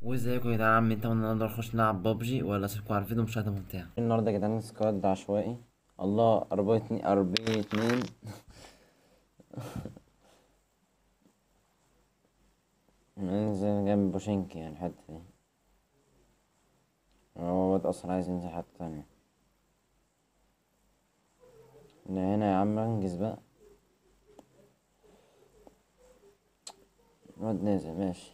وازيكم يا جدعان عم انت النهارده نخش نلعب بابجي ولا اسيبكم على الفيديو مشاهدة ممتعة النهارده يا جدعان سكواد عشوائي الله أربعة اتنين أربعة اتنين ننزل جنب بوشينكي يعني الحتة دي هو واد أصلا عايز ينزل حتة تانية هنا هنا يا عم انجز بقى الواد نازل ماشي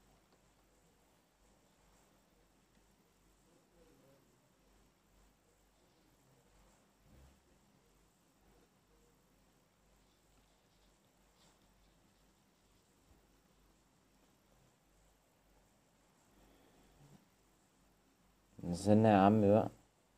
نزلنا يا عم بقى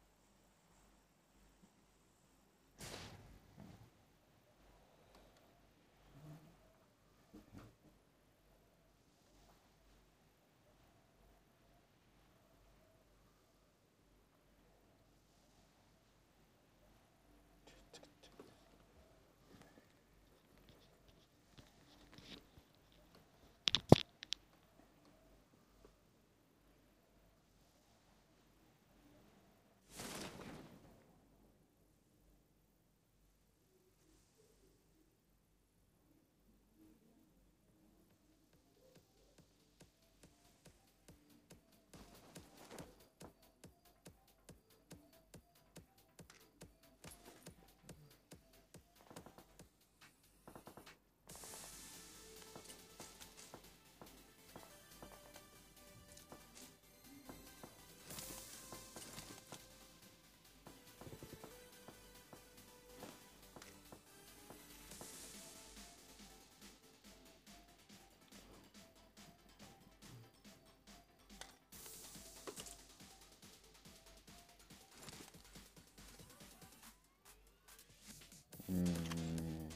مم.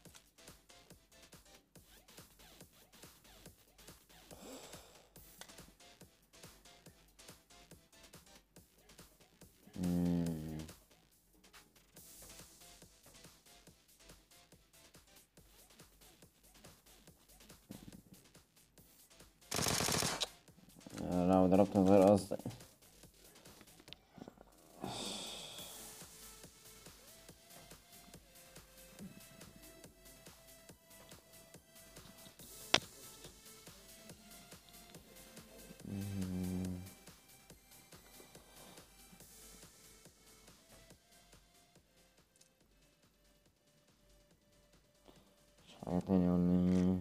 مم. لا ضربت من غير قصد مم. مش حاجة تانية ولا ايه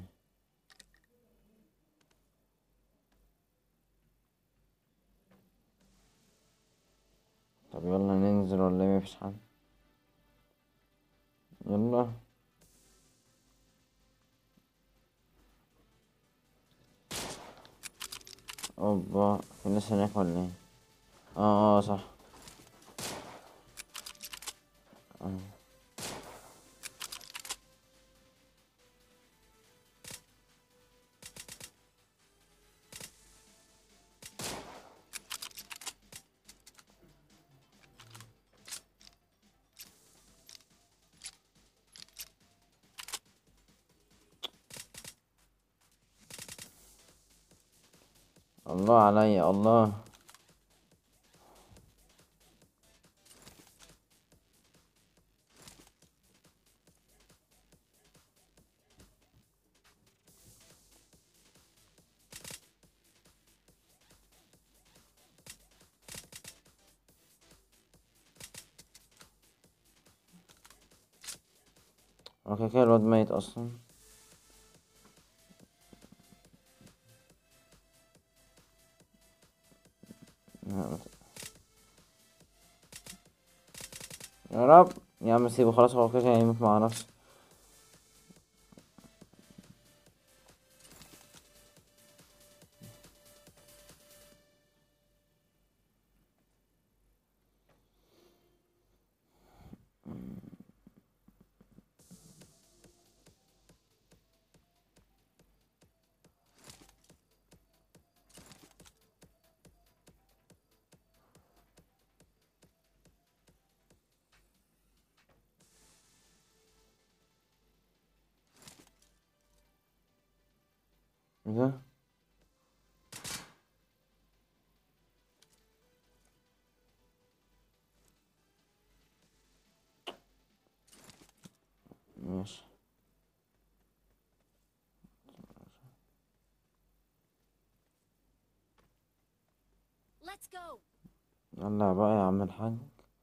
طب يلا ننزل ولا ايه مفيش حد يلا اوبا في ناس هناك ولا ايه اه اه صح آه. الله عليا الله هو كده كده الواد ميت اصلا يا رب يا عم سيبه خلاص هو كده كده هيموت مع نفسه ايه ده ماشي Let's go. يلا بقى يا عم الحاج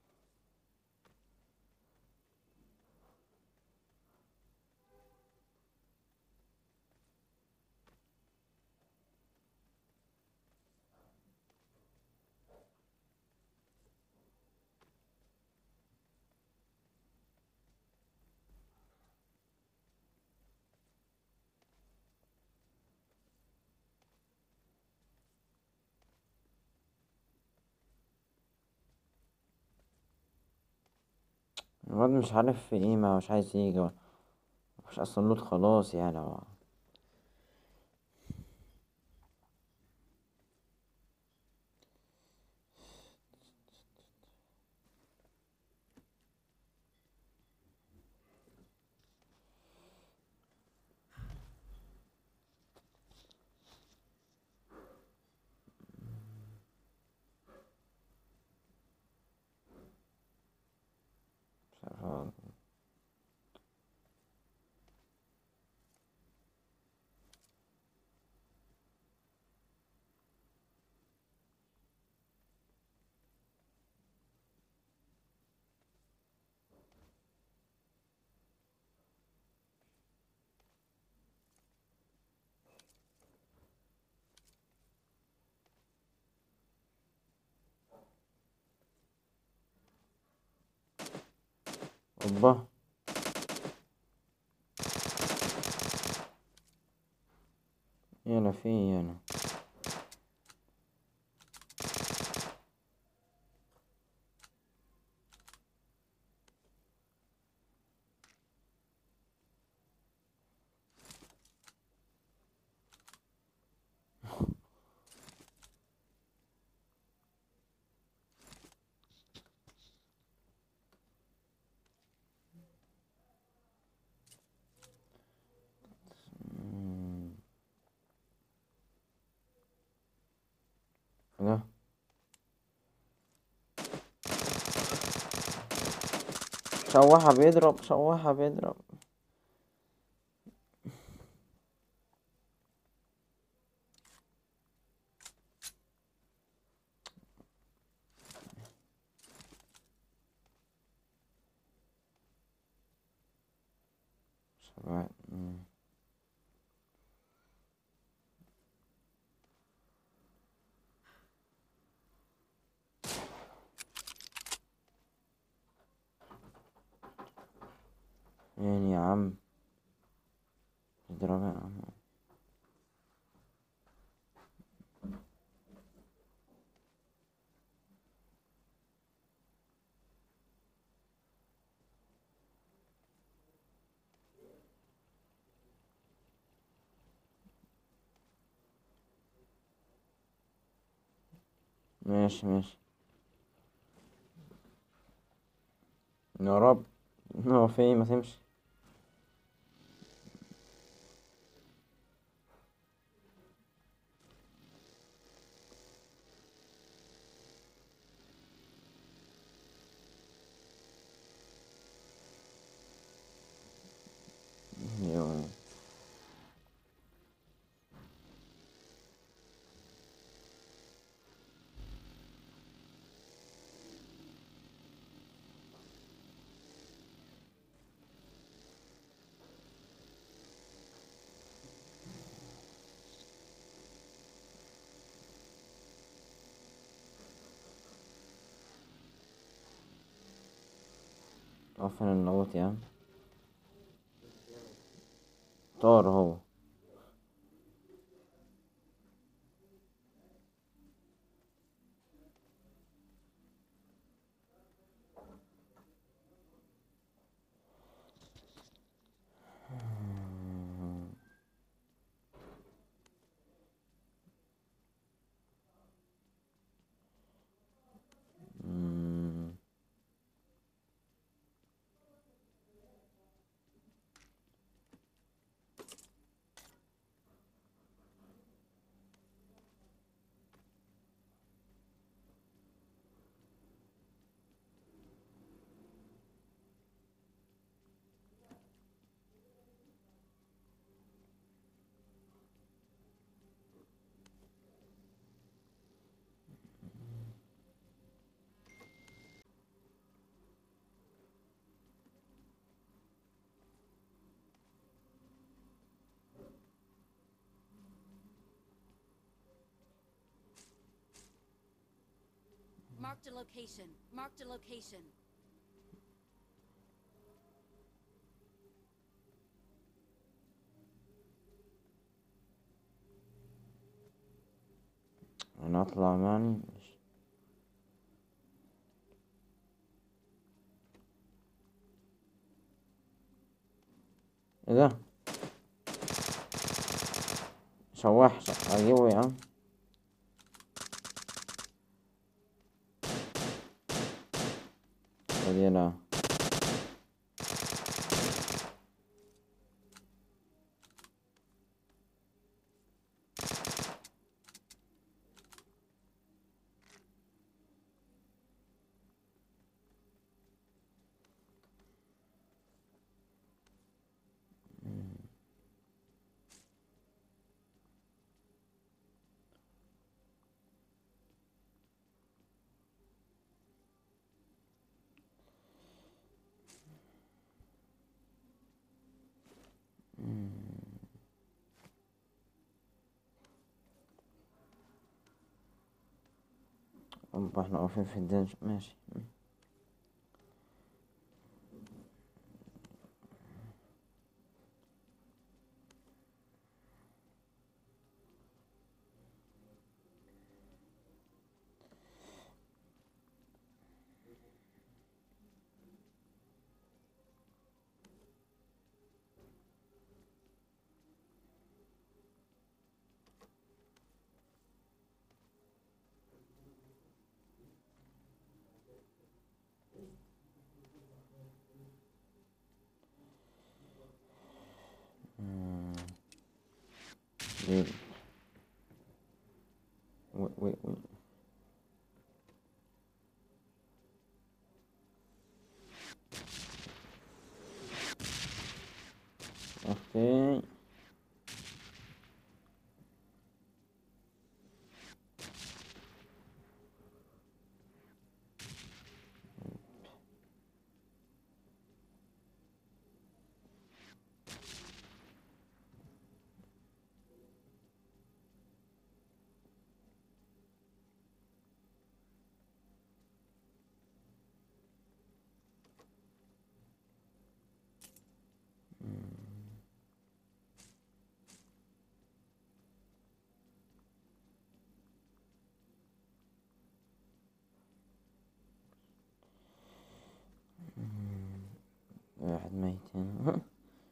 الواد مش عارف في ايه ما مش عايز يجي مش اصلا لوت خلاص يعني هو مش عارف هو- اوبا يلا في إيه يلا مم. ده شوحة بيضرب شوحة بيضرب شوحة مم. يعني يا عم اضرب يا عم ماشي ماشي يا رب هو في إيه؟ ما تمشي يو. عفوا النوت يا عم طار هو مم. Marked a location. Marked a location. انا اطلع يعني ايه ده شواح ش- اجيبه يا عم ودينا أبا احنا واقفين في الدنج ماشي دي وي وي وي اوكي واحد ميت هنا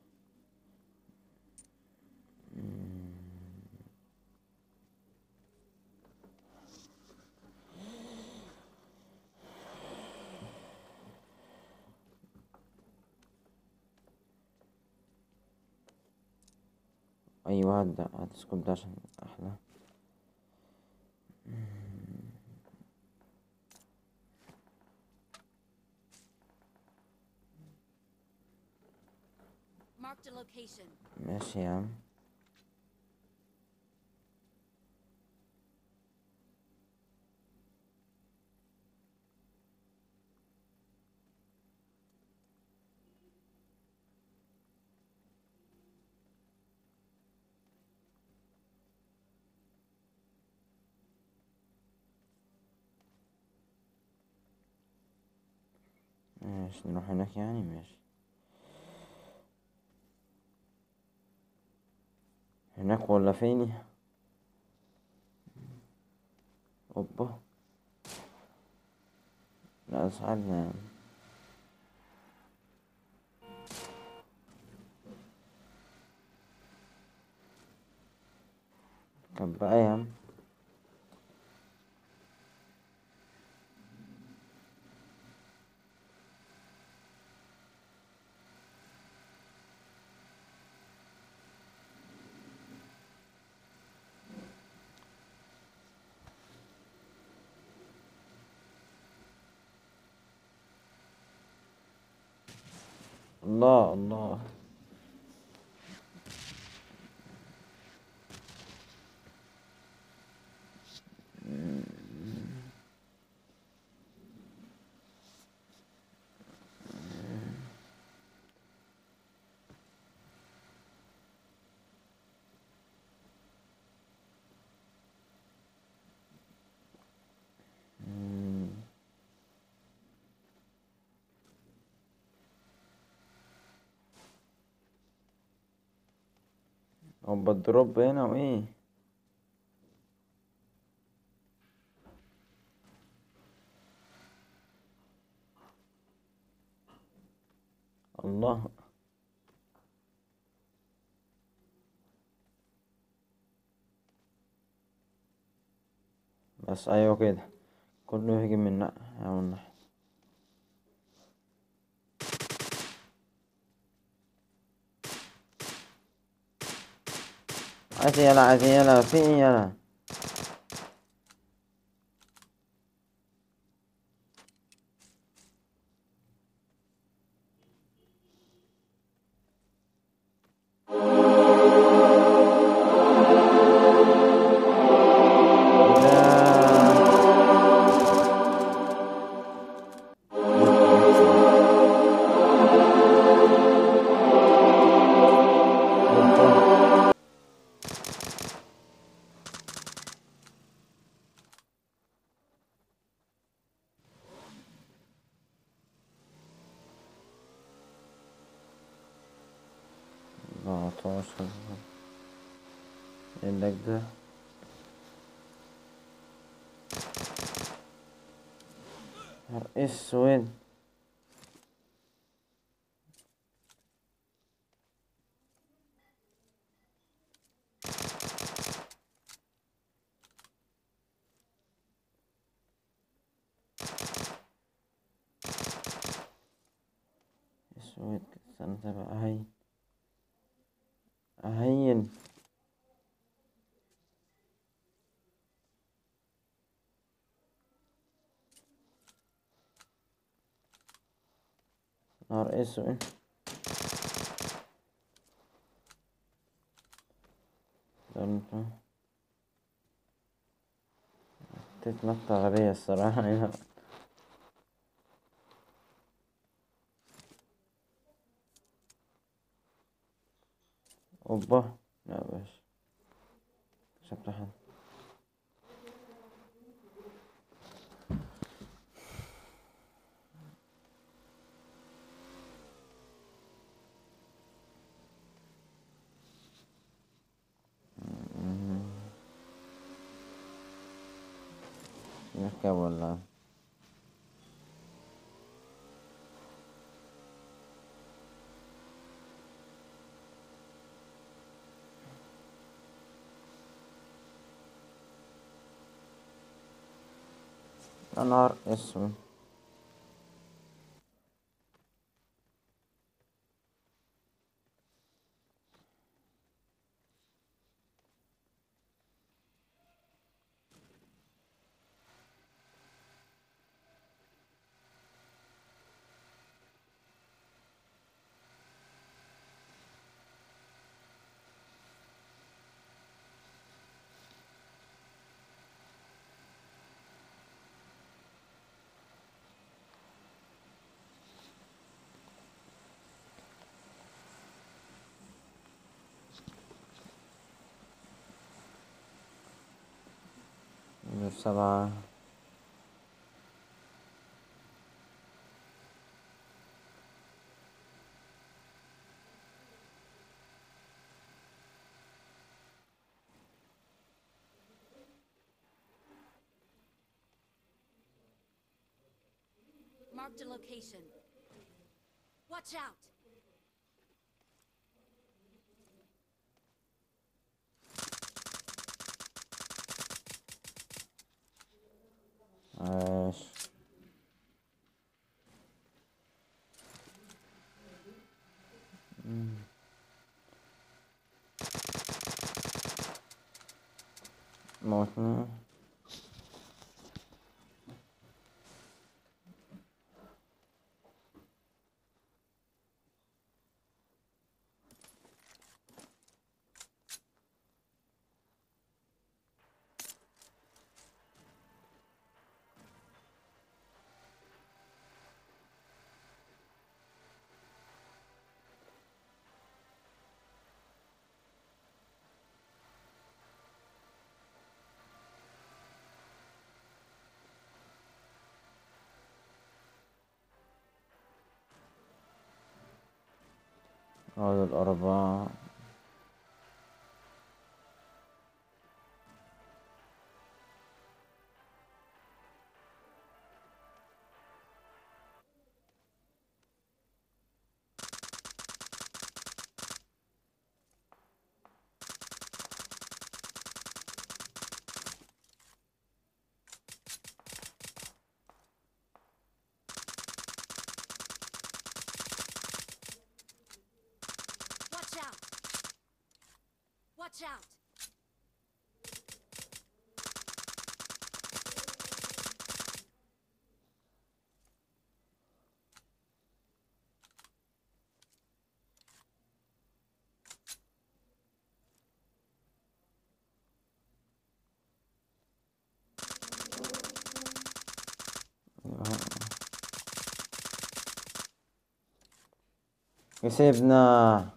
ايوه هاد هاد السكوب ده عشان احلى Marked a location. ماشي يا عم ماشي نروح هناك يعني ماشي هناك ولا فين اوبا لا اصعدنا يعني طب بقى يا عم الله الله مم. هوبا الدروب هنا وايه الله بس ايوه كده كله يهجم من ناحية من ناحية عايز يلا عايز يلا في إيه يلا أربعتاشر عندك ده نهار اسود اسود استنى بقى هاي أهين نهار اسود ده انت تتنطط غبية الصراحة يعني اوبا لا باش شكله حلو نركب ولا يا نهار اسود نمرة سبعة Marked a location. Watch out! عاش مم. موتني هذا الأربعة Watch out! كسبنا